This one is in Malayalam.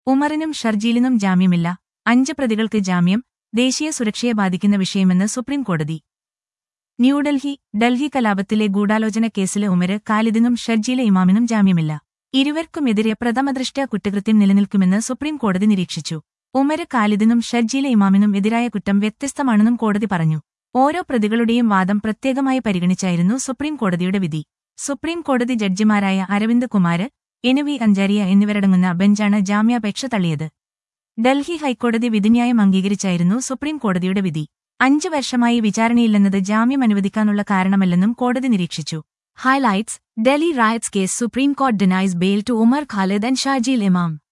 ഉമറിനും ഷർജീലിനും ജാമ്യമില്ല അഞ്ച് പ്രതികൾക്ക് ജാമ്യം ദേശീയ സുരക്ഷയെ ബാധിക്കുന്ന വിഷയമെന്ന് സുപ്രീം കോടതി ന്യൂഡൽഹി ഡൽഹി കലാപത്തിലെ ഗൂഢാലോചന കേസിലെ ഉമര് ഖാലിദിനും ഷർജീലെ ഇമാമിനും ജാമ്യമില്ല ഇരുവർക്കുമെതിരെ പ്രഥമദൃഷ്ട്യാ കുറ്റകൃത്യം നിലനിൽക്കുമെന്ന് സുപ്രീം കോടതി നിരീക്ഷിച്ചു ഉമര് ഖാലിദിനും ഷർജീലെ ഇമാമിനും എതിരായ കുറ്റം വ്യത്യസ്തമാണെന്നും കോടതി പറഞ്ഞു ഓരോ പ്രതികളുടെയും വാദം പ്രത്യേകമായി പരിഗണിച്ചായിരുന്നു സുപ്രീം കോടതിയുടെ വിധി സുപ്രീം കോടതി ജഡ്ജിമാരായ അരവിന്ദ് കുമാര് എൻ വി അഞ്ചാരിയ എന്നിവരടങ്ങുന്ന ബെഞ്ചാണ് ജാമ്യാപേക്ഷ തള്ളിയത് ഡൽഹി ഹൈക്കോടതി വിധിന്യായം അംഗീകരിച്ചായിരുന്നു സുപ്രീം കോടതിയുടെ വിധി അഞ്ചു വർഷമായി വിചാരണയില്ലെന്നത് ജാമ്യം അനുവദിക്കാനുള്ള കാരണമല്ലെന്നും കോടതി നിരീക്ഷിച്ചു highlights Delhi riots case supreme court denies bail to Umar Khalid and Sharjeel ഇമാം